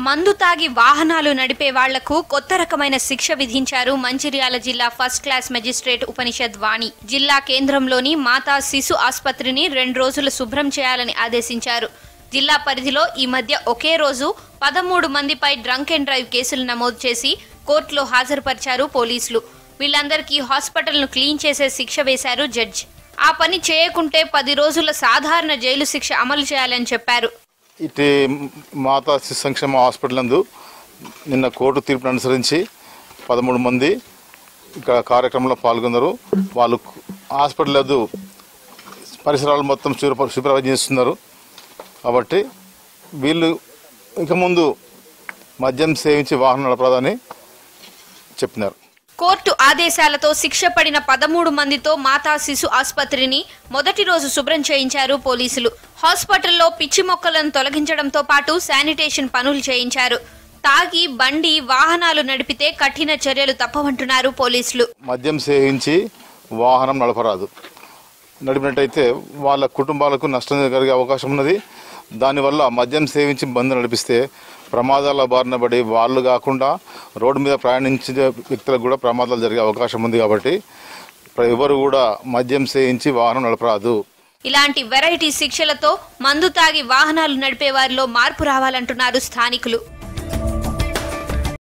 మందు తాగి వాహనాలు నడిపే వాళ్లకు కొత్త రకమైన శిక్ష విధించారు మంచిర్యాల జిల్లా first class magistrate Upanishad Vani జిల్లా కేంద్రంలోని మాతా శిశు ఆసుపత్రిని రెండు రోజులు శుభ్రం చేయాలని ఆదేశించారు జిల్లా పరిధిలో ఈ మధ్య ఒకే రోజు పదమూడు మందిపై డ్రంక్ అండ్ డ్రైవ్ కేసులు నమోదు చేసి కోర్టులో హాజరుపరిచారు పోలీసులు వీళ్ళందరికీ హాస్పిటల్ను క్లీన్ చేసే శిక్ష వేశారు జడ్జి ఆ పని చేయకుంటే పది రోజుల సాధారణ జైలు శిక్ష అమలు చేయాలని చెప్పారు ఇటు మాతా శిశు సంక్షేమ హాస్పిటల్ నందు నిన్న కోర్టు తీర్పును అనుసరించి పదమూడు మంది ఇక్కడ కార్యక్రమంలో పాల్గొన్నారు వాళ్ళు హాస్పిటల్ వద్దు పరిసరాలు మొత్తం సూపర్ సూపర్వైజ్ చేస్తున్నారు కాబట్టి వీళ్ళు ఇక ముందు మద్యం సేవించి వాహనం నడపరాదని చెప్పినారు కోర్టు ఆదేశాలతో శిక్ష పడిన పదమూడు మందితో మాతా శిశు ఆసుపత్రిని మొదటి రోజు శుభ్రం చేయించారు పోలీసులు హాస్పిటల్లో పిచ్చి మొక్కలను తొలగించడంతో పాటు శానిటేషన్ పనులు చేయించారు తాగి బండి వాహనాలు నడిపితే కఠిన చర్యలు తప్పవంటున్నారు పోలీసులు మద్యం సేవించి వాహనం నడపరాదు నడిపినట్టయితే వాళ్ళ కుటుంబాలకు నష్టం కలిగే అవకాశం ఉన్నది దానివల్ల మద్యం సేవించి బంధు నడిపిస్తే ప్రమాదాల బారిన పడి వాళ్ళు కాకుండా రోడ్డు మీద ప్రయాణించే వ్యక్తులకు కూడా ప్రమాదాలు జరిగే అవకాశం ఉంది కాబట్టి ఎవరు కూడా మద్యం సేవించి వాహనం నడపరాదు ఇలాంటి వెరైటీ శిక్షలతో మందు తాగి వాహనాలు నడిపే వారిలో మార్పు రావాలంటున్నారు స్థానికులు